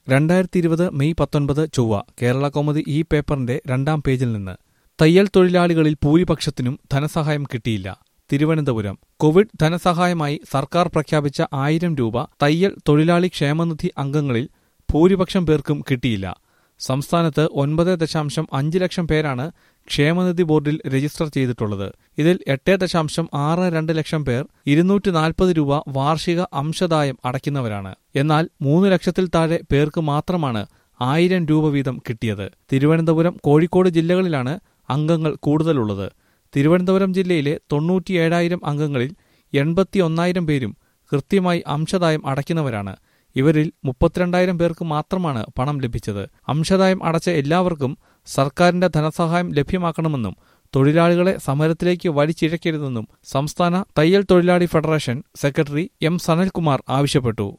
രണ്ടായിരത്തി ഇരുപത് മെയ് പത്തൊൻപത് ചൊവ്വ കേരള കൗമുദി ഈ പേപ്പറിന്റെ രണ്ടാം പേജിൽ നിന്ന് തയ്യൽ തൊഴിലാളികളിൽ ഭൂരിപക്ഷത്തിനും ധനസഹായം കിട്ടിയില്ല തിരുവനന്തപുരം കോവിഡ് ധനസഹായമായി സർക്കാർ പ്രഖ്യാപിച്ച ആയിരം രൂപ തയ്യൽ തൊഴിലാളി ക്ഷേമനിധി അംഗങ്ങളിൽ ഭൂരിപക്ഷം പേർക്കും കിട്ടിയില്ല സംസ്ഥാനത്ത് ഒൻപത് ദശാംശം അഞ്ച് ലക്ഷം പേരാണ് ക്ഷേമനിധി ബോർഡിൽ രജിസ്റ്റർ ചെയ്തിട്ടുള്ളത് ഇതിൽ എട്ട് ദശാംശം ആറ് രണ്ട് ലക്ഷം പേർ ഇരുന്നൂറ്റി നാൽപ്പത് രൂപ വാർഷിക അംശദായം അടയ്ക്കുന്നവരാണ് എന്നാൽ മൂന്ന് ലക്ഷത്തിൽ താഴെ പേർക്ക് മാത്രമാണ് ആയിരം രൂപ വീതം കിട്ടിയത് തിരുവനന്തപുരം കോഴിക്കോട് ജില്ലകളിലാണ് അംഗങ്ങൾ കൂടുതലുള്ളത് തിരുവനന്തപുരം ജില്ലയിലെ തൊണ്ണൂറ്റിയേഴായിരം അംഗങ്ങളിൽ എൺപത്തി ഒന്നായിരം പേരും കൃത്യമായി അംശദായം അടയ്ക്കുന്നവരാണ് ഇവരിൽ മുപ്പത്തിരണ്ടായിരം പേർക്ക് മാത്രമാണ് പണം ലഭിച്ചത് അംശദായം അടച്ച എല്ലാവർക്കും സർക്കാരിന്റെ ധനസഹായം ലഭ്യമാക്കണമെന്നും തൊഴിലാളികളെ സമരത്തിലേക്ക് വലിച്ചിഴക്കരുതെന്നും സംസ്ഥാന തയ്യൽ തൊഴിലാളി ഫെഡറേഷൻ സെക്രട്ടറി എം സനൽകുമാർ ആവശ്യപ്പെട്ടു